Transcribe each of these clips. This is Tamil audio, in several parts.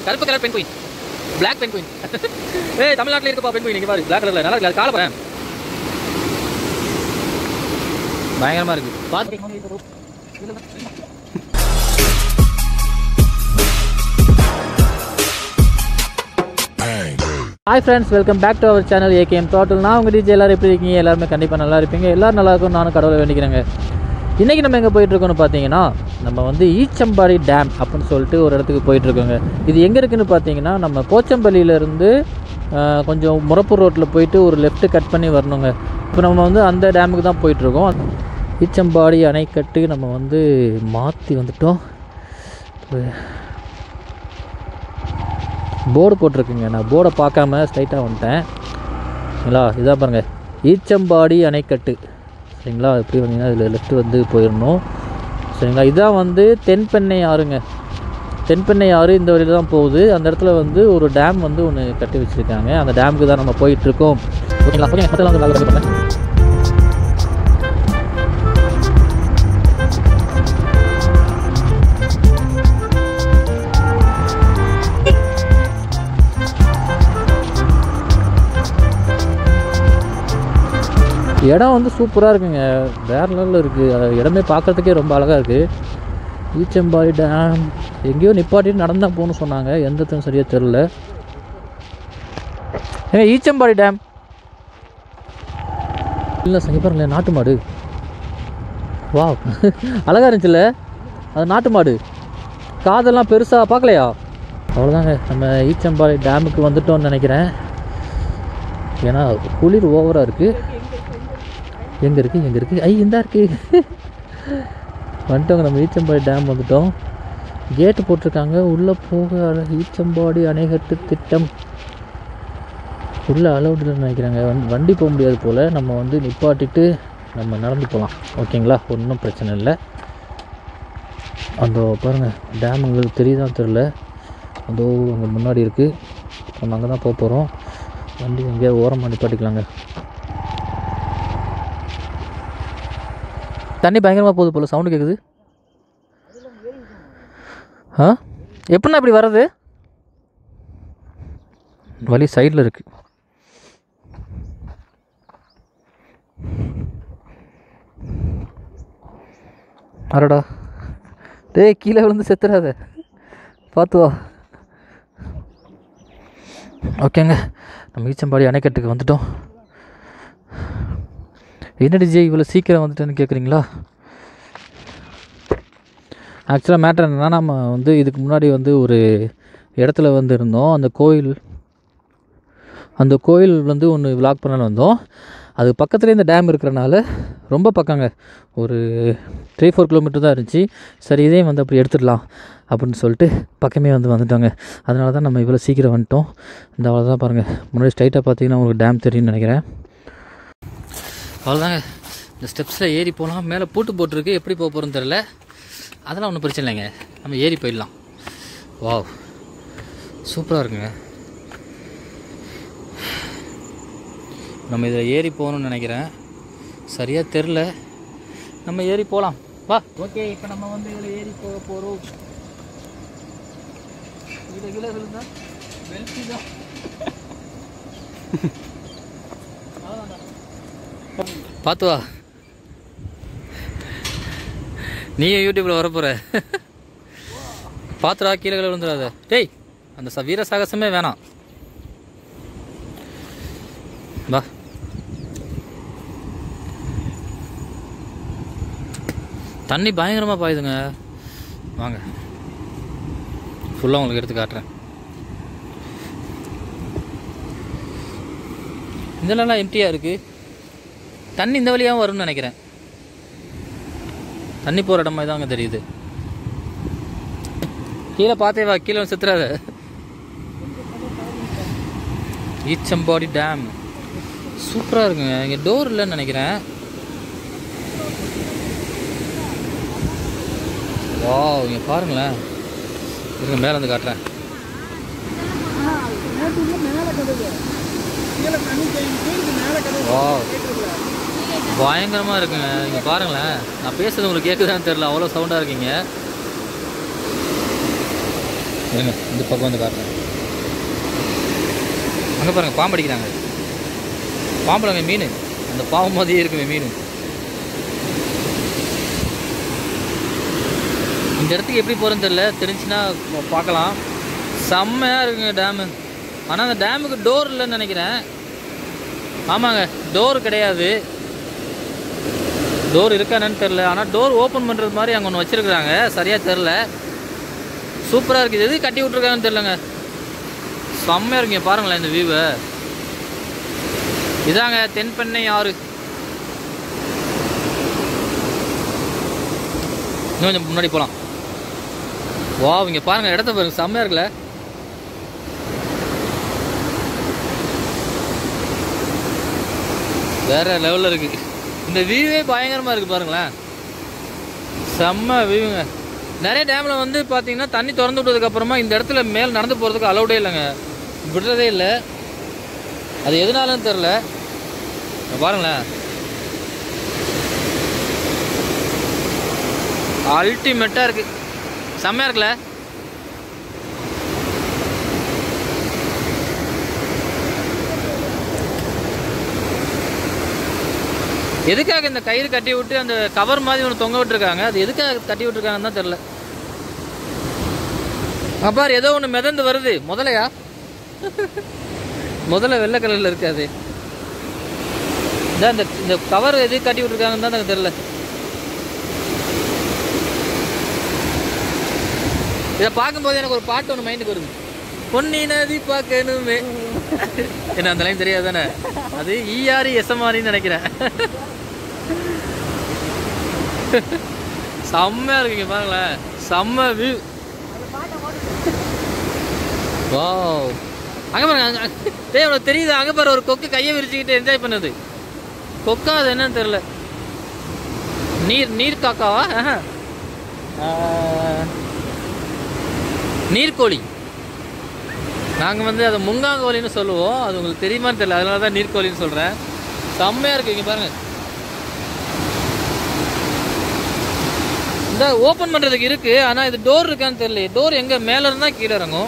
கருப்பு கலர் பெண் குயின் பிளாக் பெண் குயின் ஏய் தமிழ்நாட்டில் இருக்குப்பா பெண் குயின் இங்கே பாரு பிளாக் கலரில் நல்லா இருக்கு காலை பாரு பயங்கரமாக இருக்கு பார்த்து hi friends welcome back to our channel AKM total நான் உங்கள் டிஜே எல்லாரும் எப்படி இருக்கீங்க எல்லாருமே கண்டிப்பாக நல்லா இருப்பீங்க எல்லாரும் நல்லா இருக்கும் நானும் கடவுளை வேண்டிக்கிறேங்க இன்றைக்கி நம்ம எங்கே போயிட்டுருக்கோம்னு பார்த்தீங்கன்னா நம்ம வந்து ஈச்சம்பாடி டேம் அப்படின்னு சொல்லிட்டு ஒரு இடத்துக்கு போயிட்டுருக்கோங்க இது எங்கே இருக்குன்னு பார்த்தீங்கன்னா நம்ம போச்சம்பள்ளியிலேருந்து கொஞ்சம் முரப்பூர் ரோட்டில் போயிட்டு ஒரு லெஃப்ட் கட் பண்ணி வரணுங்க இப்போ நம்ம வந்து அந்த டேமுக்கு தான் போயிட்டுருக்கோம் ஈச்சம்பாடி அணைக்கட்டு நம்ம வந்து மாற்றி வந்துட்டோம் போர்டு போட்டிருக்குங்க நான் போர்டை பார்க்காம ஸ்ட்ரைட்டாக வந்துட்டேன் சரிங்களா இதாக பாருங்கள் ஈச்சம்பாடி அணைக்கட்டு சரிங்களா எப்படி வந்தீங்கன்னா இதில் லெஃப்ட் வந்து போயிடணும் சரிங்களா இதான் வந்து தென்பெண்ணை ஆறுங்க தென்பெண்ணை ஆறு இந்த வழியில் தான் போகுது அந்த இடத்துல வந்து ஒரு டேம் வந்து ஒன்று கட்டி வச்சுருக்காங்க அந்த டேமுக்கு தான் நம்ம போயிட்டுருக்கோம் ஓகேங்களா ஓகே பக்கத்தில் வந்து வேலை பண்ணேன் இடம் வந்து சூப்பராக இருக்குங்க வேறு லெவலில் இருக்குது அது இடமே பார்க்குறதுக்கே ரொம்ப அழகாக இருக்குது ஈச்சம்பாடி டேம் எங்கேயோ நிப்பாட்டிட்டு நடந்தால் போகணும்னு சொன்னாங்க எந்த இடத்தும் சரியாக தெரில ஏங்க ஈச்சம்பாடி டேம் இல்லை சங்க பாருங்களேன் நாட்டு மாடு வா அழகாக இருந்துச்சுல்ல அது நாட்டு மாடு காதெல்லாம் பெருசாக பார்க்கலையா அவ்வளோதாங்க நம்ம ஈச்சம்பாடி டேமுக்கு வந்துட்டோம்னு நினைக்கிறேன் ஏன்னா குளிர் ஓவராக இருக்குது எங்கே இருக்குது எங்கே இருக்குது ஐ இந்தா இருக்குது வந்துட்டோங்க நம்ம ஈச்சம்பாடி டேம் வந்துட்டோம் கேட்டு போட்டிருக்காங்க உள்ளே போக அழ- ஈச்சம்பாடி அணைகட்டு திட்டம் உள்ளே அலௌடுன்னு நினைக்கிறாங்க வண்டி வண்டி போக முடியாது போல் நம்ம வந்து நிப்பாட்டிட்டு நம்ம நடந்து போகலாம் ஓகேங்களா ஒன்றும் பிரச்சனை இல்லை அந்த பாருங்கள் டேம் உங்களுக்கு தெரியுதான் தெரில அதோ அங்கே முன்னாடி இருக்குது நம்ம அங்கே தான் போக போகிறோம் வண்டி எங்கேயாவது ஓரமாக நிப்பாட்டிக்கலாங்க தண்ணி பயங்கரமாக போகுது போல் சவுண்டு கேட்குது ஆ எப்படிண்ணா இப்படி வர்றது வழி சைடில் இருக்கு அடடா டேய் கீழே விழுந்து செத்துறாத பார்த்து வா ஓகேங்க நம்ம ஈச்சம்பாடி அணைக்கட்டுக்கு வந்துட்டோம் என்னடி ஜெய் இவ்வளோ சீக்கிரம் வந்துட்டேன்னு கேட்குறீங்களா ஆக்சுவலாக மேட்ரு என்னன்னா நம்ம வந்து இதுக்கு முன்னாடி வந்து ஒரு இடத்துல வந்து இருந்தோம் அந்த கோயில் அந்த கோயில் வந்து ஒன்று விளாக் பண்ணலான்னு வந்தோம் அது பக்கத்துலேயே இந்த டேம் இருக்கிறனால ரொம்ப பக்கங்க ஒரு த்ரீ ஃபோர் கிலோமீட்டர் தான் இருந்துச்சு சரி இதையும் வந்து அப்படி எடுத்துடலாம் அப்படின்னு சொல்லிட்டு பக்கமே வந்து வந்துட்டோங்க அதனால தான் நம்ம இவ்வளோ சீக்கிரம் வந்துட்டோம் இந்த அவ்வளோதான் பாருங்கள் முன்னாடி ஸ்ட்ரைட்டாக பார்த்தீங்கன்னா உங்களுக்கு டேம் தெரியும்னு நினைக்கிறேன் அவ்வளோதாங்க இந்த ஸ்டெப்ஸில் ஏறி போகலாம் மேலே பூட்டு போட்டிருக்கு எப்படி போக போகிறோன்னு தெரில அதெல்லாம் ஒன்றும் பிரச்சனை இல்லைங்க நம்ம ஏறி போயிடலாம் வாவ் சூப்பராக இருக்குங்க நம்ம இதில் ஏறி போகணும்னு நினைக்கிறேன் சரியாக தெரில நம்ம ஏறி போகலாம் வா ஓகே இப்போ நம்ம வந்து இதில் ஏறி போக போகிறோம் இதில் கீழே விழுந்தா வெல்த்தி தான் பார்த்து வா நீயும் யூடியூப்பில் வரப்போகிற பார்த்துடா கீழே கீழே விழுந்துடாத டேய் அந்த ச வீர சாகசமே வேணாம் வா தண்ணி பயங்கரமாக பாயுதுங்க வாங்க ஃபுல்லாக உங்களுக்கு எடுத்து காட்டுறேன் இதெல்லாம் எம்டியாக இருக்குது தண்ணி இந்த வழியாகவும் வரும்னு நினைக்கிறேன் தண்ணி போகிற இடம் மாதிரி தாங்க தெரியுது கீழே பார்த்தே வா கீழே வந்து செத்துறாத ஈச்சம்பாடி டேம் சூப்பராக இருக்குங்க இங்கே டோர் இல்லைன்னு நினைக்கிறேன் வா இங்கே பாருங்களேன் இருங்க மேலே வந்து காட்டுறேன் வா பயங்கரமாக இருக்குங்க இங்கே பாருங்களேன் நான் பேசுறது உங்களுக்கு கேட்குதான்னு தெரில அவ்வளோ சவுண்டாக இருக்கீங்க இருங்க இந்த பக்கம் வந்து காட்டுறேன் அங்கே பாருங்க பாம்பு அடிக்கிறாங்க பாம்புலங்க மீன் அந்த பாம்பு மாதிரியே இருக்குமே மீன் இந்த இடத்துக்கு எப்படி போகிறேன்னு தெரியல தெரிஞ்சுன்னா பா- பார்க்கலாம் செம்மையாக இருக்குங்க டேமு ஆனால் அந்த டேமுக்கு டோர் இல்லைன்னு நினைக்கிறேன் ஆமாங்க டோர் கிடையாது டோர் இருக்கானு தெரில ஆனால் டோர் ஓப்பன் பண்ணுறது மாதிரி அங்கே ஒன்று வச்சுருக்குறாங்க சரியாக தெரில சூப்பராக இருக்குது எது கட்டி விட்ருக்காங்கன்னு தெரிலங்க செம்மையாக இருக்குங்க பாருங்களேன் இந்த வியூவை இதாங்க தென்பெண்ணை ஆறு இன்னும் கொஞ்சம் முன்னாடி போகலாம் வா இங்கே பாருங்க இடத்த பாருங்க செம்மையாக இருக்குல்ல வேற லெவலில் இருக்கு இந்த வியூவே பயங்கரமாக இருக்கு பாருங்களேன் செம்ம வியூங்க நிறைய டேமில் வந்து பார்த்தீங்கன்னா தண்ணி திறந்து விட்டதுக்கு அப்புறமா இந்த இடத்துல மேல் நடந்து போகிறதுக்கு அலௌடே இல்லைங்க விடுறதே இல்லை அது எதனாலன்னு தெரில இங்க பாருங்களேன் அல்டிமேட்டாக இருக்கு செம்மையாக இருக்குல்ல எதுக்காக இந்த கயிறு கட்டி விட்டு அந்த கவர் மாதிரி ஒன்று தொங்க விட்டுருக்காங்க அது எதுக்காக கட்டி விட்டுருக்காங்கன்னு தான் தெரில பாரு ஏதோ ஒன்று மிதந்து வருது முதலையா முதல்ல வெள்ளை கலரில் இருக்காது இதான் இந்த இந்த கவர் எது கட்டி விட்டுருக்காங்கன்னு தான் எனக்கு தெரில இதை பார்க்கும்போது எனக்கு ஒரு பாட்டு ஒன்று மைண்டுக்கு வருது பொன்னி நதி பார்க்கணுமே என்ன அந்த லைன் தெரியாது தானே அது ஈஆர் எஸ்எம்ஆரின்னு நினைக்கிறேன் செம்மையா இருக்குங்க பாருங்களேன் செம்ம வியூ வாவ் அங்கே பாருங்க அங்க டேய் உனக்கு தெரியுது அங்கே பாரு ஒரு கொக்கு கையை விரிச்சுக்கிட்டு என்ஜாய் பண்ணுது கொக்கா அது என்னன்னு தெரியல நீர் நீர் காக்காவா ஆஹா. ஆ, நீர்க்கோழி நாங்கள் வந்து அதை முங்காங்கோழின்னு சொல்லுவோம் அது உங்களுக்கு தெரியுமான்னு தெரியல அதனால தான் நீர்க்கோழின்னு சொல்கிறேன் செம்மையாக இருக்கு இங்கே பாருங்க இந்த ஓப்பன் பண்ணுறதுக்கு இருக்கு ஆனால் இது டோர் இருக்கான்னு தெரியல டோர் எங்கே மேலே இருந்தால் கீழே இறங்கும்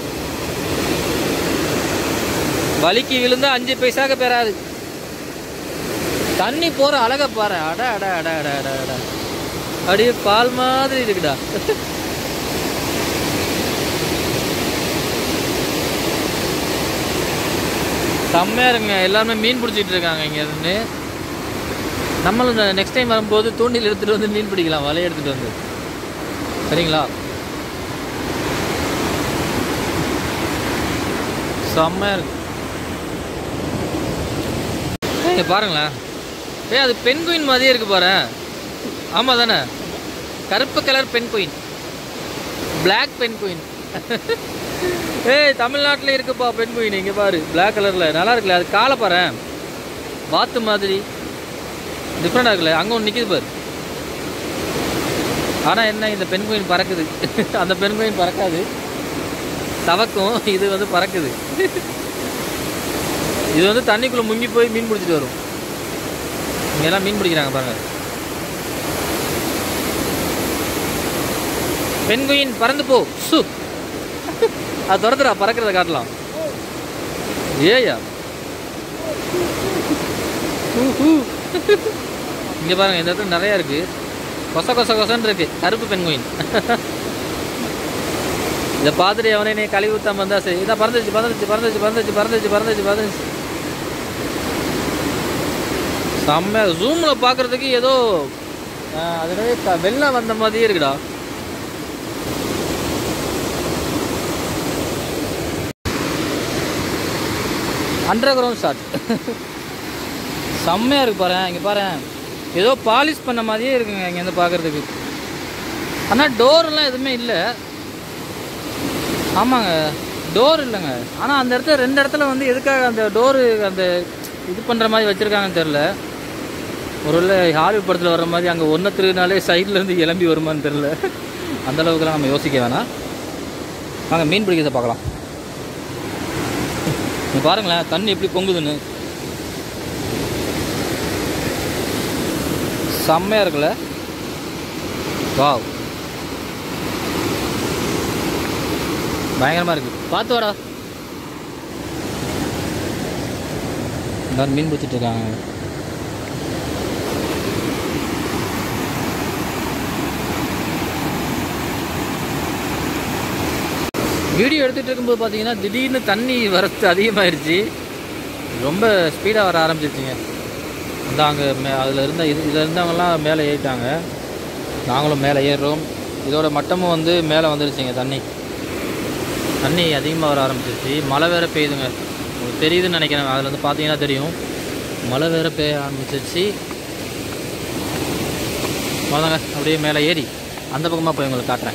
வலிக்கு விழுந்தா அஞ்சு பைசாக்கு பெறாது தண்ணி போற அழக பாரு அட அட அட அட அட அட அப்படியே பால் மாதிரி இருக்குடா செம்மையா இருங்க எல்லாருமே மீன் பிடிச்சிட்டு இருக்காங்க இங்க இருந்து நம்மளும் நெக்ஸ்ட் டைம் வரும்போது தூண்டில் எடுத்துட்டு வந்து மீன் பிடிக்கலாம் வலையை எடுத்துட்டு வந்து சரிங்களா செம்மையா இருக்கு ஏய் பாருங்களேன் ஏய் அது பெண் குயின் மாதிரியே இருக்கு பாரு ஆமாம் தானே கருப்பு கலர் பெண் குயின் பிளாக் பெண் குயின் ஏய் தமிழ்நாட்டில் இருக்குப்பா பெண் குயின் இங்கே பாரு பிளாக் கலரில் நல்லா இருக்குல்ல அது காலை பாரு வாத்து மாதிரி டிஃப்ரெண்டாக இருக்குல்ல அங்கே ஒன்று நிற்கிது பாரு ஆனால் என்ன இந்த பெண் குயின் பறக்குது அந்த பெண் குயின் பறக்காது தவக்கும் இது வந்து பறக்குது இது வந்து தண்ணிக்குள்ளே முங்கி போய் மீன் பிடிச்சிட்டு வரும் இங்கெல்லாம் மீன் பிடிக்கிறாங்க பாருங்க பெண்குயின் பறந்து போ சு அது துரத்துடா பறக்கிறத காட்டலாம் ஏயா இங்கே பாருங்க இந்த இடத்துல நிறையா இருக்கு கொச கொச கொசன்னு இருக்கு கருப்பு பெண்குயின் இதை பார்த்துட்டு எவனே நீ கழுவி ஊத்தாம வந்தா சரி இதான் பறந்துச்சு பறந்துச்சு பறந்துச்சு பறந்துச்சு பறந்துச்சு பறந்துச்சு பறந்துச்சு செம்ம ஜூமில் பார்க்குறதுக்கு ஏதோ அதனாலே வெள்ளம் வந்த மாதிரியே இருக்குடா அண்டர் கிரவுண்ட் ஷாட் செம்மையாக இருக்கு பாரு இங்கே பாரு ஏதோ பாலிஷ் பண்ண மாதிரியே இருக்குங்க இங்கேருந்து பார்க்குறதுக்கு ஆனால் டோர்லாம் எதுவுமே இல்லை ஆமாங்க டோர் இல்லைங்க ஆனால் அந்த இடத்துல ரெண்டு இடத்துல வந்து எதுக்காக அந்த டோரு அந்த இது பண்ணுற மாதிரி வச்சுருக்காங்கன்னு தெரில ஒருவேளை ஹாலிவுட் படத்தில் வர்ற மாதிரி அங்கே ஒன்றை திருநாளே சைட்லேருந்து கிளம்பி வருமான்னு தெரில அந்த அளவுக்குலாம் நம்ம யோசிக்க வேணாம் வாங்க மீன் பிடிக்கிறத பார்க்கலாம் இங்க பாருங்களேன் தண்ணி எப்படி பொங்குதுன்னு செம்மையாக இருக்குல்ல வாவ் பயங்கரமாக இருக்குது பார்த்து வாடா எல்லாரும் மீன் பிடிச்சிட்டு இருக்காங்க வீடியோ எடுத்துகிட்டு இருக்கும்போது பார்த்தீங்கன்னா திடீர்னு தண்ணி வரத்து அதிகமாயிருச்சு ரொம்ப ஸ்பீடாக வர ஆரம்பிச்சிருச்சுங்க அந்த அங்கே மே அதில் இருந்த இது இதில் இருந்தவங்கலாம் மேலே ஏறிட்டாங்க நாங்களும் மேலே ஏறுறோம் இதோட மட்டமும் வந்து மேலே வந்துருச்சுங்க தண்ணி தண்ணி அதிகமாக வர ஆரம்பிச்சிருச்சு மழை வேற பெய்யுதுங்க உங்களுக்கு தெரியுதுன்னு நினைக்கிறேன் அதில் வந்து பார்த்தீங்கன்னா தெரியும் மழை வேற பெய்ய ஆரம்பிச்சிருச்சு வாங்க அப்படியே மேலே ஏறி அந்த பக்கமாக போய் உங்களுக்கு காட்டுறேன்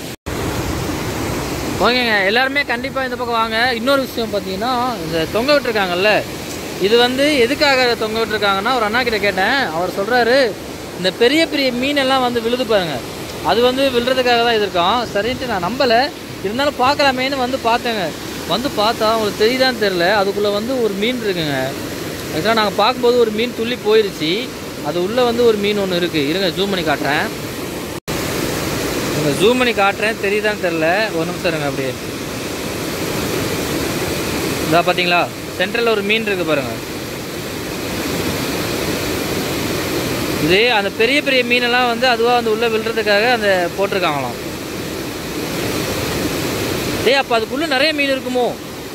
ஓகேங்க எல்லாருமே கண்டிப்பாக இந்த பக்கம் வாங்க இன்னொரு விஷயம் பார்த்தீங்கன்னா இந்த தொங்க விட்டுருக்காங்கல்ல இது வந்து எதுக்காக தொங்க விட்டுருக்காங்கன்னா ஒரு அண்ணா கிட்ட கேட்டேன் அவர் சொல்கிறாரு இந்த பெரிய பெரிய மீனெல்லாம் வந்து விழுது பாருங்க அது வந்து விழுறதுக்காக தான் இது இருக்கான் சரின்ட்டு நான் நம்பலை இருந்தாலும் பார்க்கலாமேன்னு வந்து பார்த்தேங்க வந்து பார்த்தா உங்களுக்கு தெரியுதான்னு தெரில அதுக்குள்ளே வந்து ஒரு மீன் இருக்குங்க ஆக்சுவலாக நாங்கள் பார்க்கும்போது ஒரு மீன் துள்ளி போயிருச்சு அது உள்ளே வந்து ஒரு மீன் ஒன்று இருக்குது இருங்க ஜூம் பண்ணி காட்டுறேன் உங்க ஜூம் பண்ணி காட்டுறேன் தெரியுதான்னு தெரில ஒரு நிமிஷம் இருங்க அப்படியே இதா பார்த்தீங்களா சென்ட்ரலில் ஒரு மீன் இருக்கு பாருங்க இது அந்த பெரிய பெரிய மீனெல்லாம் வந்து அதுவாக வந்து உள்ளே விழுறதுக்காக அந்த போட்டிருக்காங்களாம் டேய் அப்போ அதுக்குள்ளே நிறைய மீன் இருக்குமோ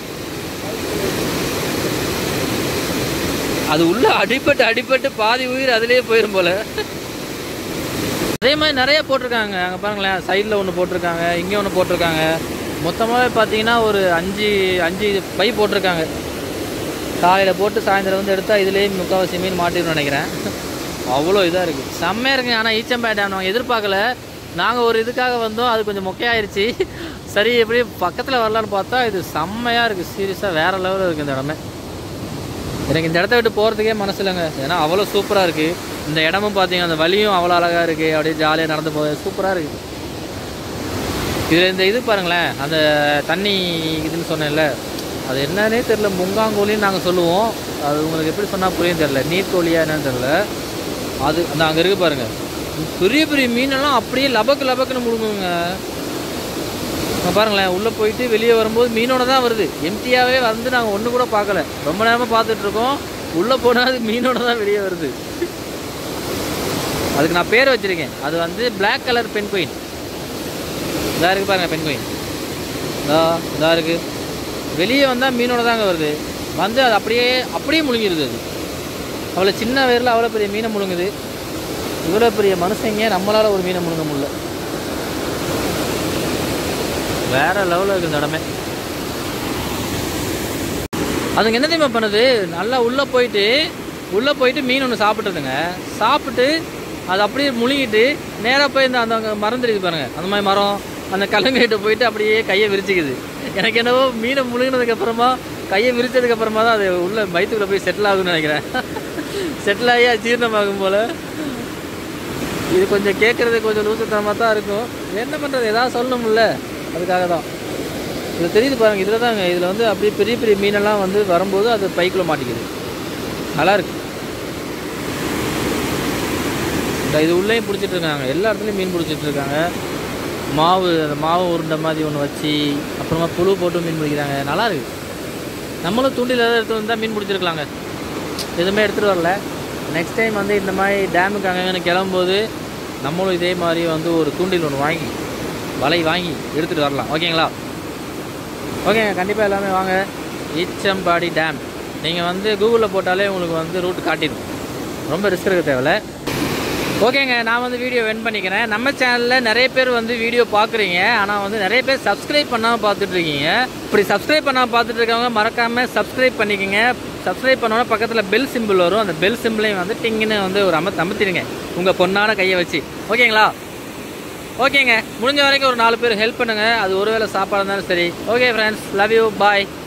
அது உள்ள அடிபட்டு அடிபட்டு பாதி உயிர் அதுலேயே போயிடும் போல அதே மாதிரி நிறைய போட்டிருக்காங்க அங்கே பாருங்களேன் சைடில் ஒன்று போட்டிருக்காங்க இங்கே ஒன்று போட்டிருக்காங்க மொத்தமாகவே பார்த்தீங்கன்னா ஒரு அஞ்சு அஞ்சு பை போட்டிருக்காங்க காலையில் போட்டு சாயந்தரம் வந்து எடுத்தால் இதுலேயே முக்கால்வாசி மீன் மாட்டிருன்னு நினைக்கிறேன் அவ்வளோ இதாக இருக்குது செம்மையாக இருக்குங்க ஆனால் ஈச்சம்பாய் டேம் நாங்கள் எதிர்பார்க்கல நாங்கள் ஒரு இதுக்காக வந்தோம் அது கொஞ்சம் மொக்கையாயிருச்சு சரி எப்படி பக்கத்தில் வரலான்னு பார்த்தா இது செம்மையாக இருக்குது சீரியஸாக வேறு லெவலில் இருக்குது இந்த இடமே எனக்கு இந்த இடத்த விட்டு போகிறதுக்கே மனசு இல்லைங்க ஏன்னா அவ்வளோ சூப்பராக இருக்குது இந்த இடமும் பார்த்தீங்கன்னா அந்த வழியும் அவ்வளோ அழகாக இருக்குது அப்படியே ஜாலியாக நடந்து போகுது சூப்பராக இருக்குது இதில் இந்த இது பாருங்களேன் அந்த தண்ணி இதுன்னு சொன்னேன்ல அது என்னன்னே தெரில முங்காங்கோலின்னு நாங்கள் சொல்லுவோம் அது உங்களுக்கு எப்படி சொன்னால் புரியும் தெரில நீர்க்கோழியா என்னன்னு தெரில அது அந்த அங்கே இருக்கு பாருங்க பெரிய பெரிய மீனெல்லாம் அப்படியே லபக்கு லபக்குன்னு முழுங்குங்க அங்க பாருங்களேன் உள்ளே போயிட்டு வெளியே வரும்போது மீனோட தான் வருது எம்டியாகவே வந்து நாங்கள் ஒன்று கூட பார்க்கல ரொம்ப நேரமாக பார்த்துட்டு இருக்கோம் உள்ளே போனால் அது மீனோட தான் வெளியே வருது அதுக்கு நான் பேர் வச்சிருக்கேன் அது வந்து Black கலர் பென் குயின் இதா இருக்கு பாருங்க பென் குயின் இதா இதா இருக்கு வெளியே வந்தால் மீனோட தாங்க வருது வந்து அது அப்படியே அப்படியே முழுங்கிடுது அது அவ்வளோ சின்ன வேரில் அவ்வளோ பெரிய மீனை முழுங்குது இவ்வளோ பெரிய மனுஷங்க நம்மளால் ஒரு மீனை முழுங்க முடியல வேற லெவலில் இருக்கு இந்த இடமே அதுங்க என்ன தெரியுமா பண்ணுது நல்லா உள்ளே போயிட்டு உள்ளே போயிட்டு மீன் ஒன்று சாப்பிட்டுதுங்க சாப்பிட்டு அது அப்படியே முழுங்கிட்டு நேராக போய் இந்த அந்த அங்க மரம் தெரியுது பாருங்க அந்த மாதிரி மரம் அந்த கல்லுங்கிட்ட போயிட்டு அப்படியே கையை விரிச்சுக்குது எனக்கு என்னவோ மீனை முழுங்கினதுக்கு அப்புறமா கையை விரிச்சதுக்கு அப்புறமா தான் அது உள்ள வயிற்றுக்குள்ள போய் செட்டில் ஆகும்னு நினைக்கிறேன் செட்டில் ஆகி அது ஜீரணமாகும் போல இது கொஞ்சம் கேட்குறது கொஞ்சம் லூசுத்தனமாக தான் இருக்கும் என்ன பண்ணுறது ஏதாவது சொல்லணும்ல அதுக்காக தான் இது தெரியுது பாருங்க இதில் தாங்க இதில் வந்து அப்படியே பெரிய பெரிய மீனெல்லாம் வந்து வரும்போது அது பைக்குள்ள மாட்டிக்குது நல்லா இருக்கு இந்த இது உள்ளேயும் பிடிச்சிட்டு இருக்காங்க எல்லா இடத்துலையும் மீன் பிடிச்சிட்டு இருக்காங்க மாவு அந்த மாவு உருண்டை மாதிரி ஒன்று வச்சு அப்புறமா புழு போட்டு மீன் பிடிக்கிறாங்க நல்லா இருக்கு நம்மளும் தூண்டில் ஏதாவது எடுத்து வந்தால் மீன் பிடிச்சிருக்கலாங்க எதுவுமே எடுத்துகிட்டு வரல நெக்ஸ்ட் டைம் வந்து இந்த மாதிரி டேமுக்கு அங்கங்கே கிளம்பும்போது நம்மளும் இதே மாதிரி வந்து ஒரு தூண்டில் ஒன்று வாங்கி வலை வாங்கி எடுத்துகிட்டு வரலாம் ஓகேங்களா ஓகேங்க கண்டிப்பாக எல்லாமே வாங்க ஈச்சம்பாடி டேம் நீங்கள் வந்து கூகுளில் போட்டாலே உங்களுக்கு வந்து ரூட் காட்டிடும் ரொம்ப ரிஸ்க் இருக்க தேவையில்ல ஓகேங்க நான் வந்து வீடியோ வென் பண்ணிக்கிறேன் நம்ம சேனலில் நிறைய பேர் வந்து வீடியோ பார்க்குறீங்க ஆனால் வந்து நிறைய பேர் சப்ஸ்கிரைப் பண்ணாமல் பார்த்துட்டு இருக்கீங்க இப்படி சப்ஸ்கிரைப் பண்ணாமல் பார்த்துட்டு இருக்கவங்க மறக்காமல் சப்ஸ்கிரைப் பண்ணிக்கோங்க சப்ஸ்கிரைப் பண்ணோன்னா பக்கத்தில் பெல் சிம்பிள் வரும் அந்த பெல் சிம்பிளையும் வந்து டிங்குன்னு வந்து ஒரு அமர்த்து அமர்த்திடுங்க உங்கள் பொண்ணான கையை வச்சு ஓகேங்களா ஓகேங்க முடிஞ்ச வரைக்கும் ஒரு நாலு பேர் ஹெல்ப் பண்ணுங்கள் அது ஒருவேளை சாப்பாடு இருந்தாலும் சரி okay friends love you bye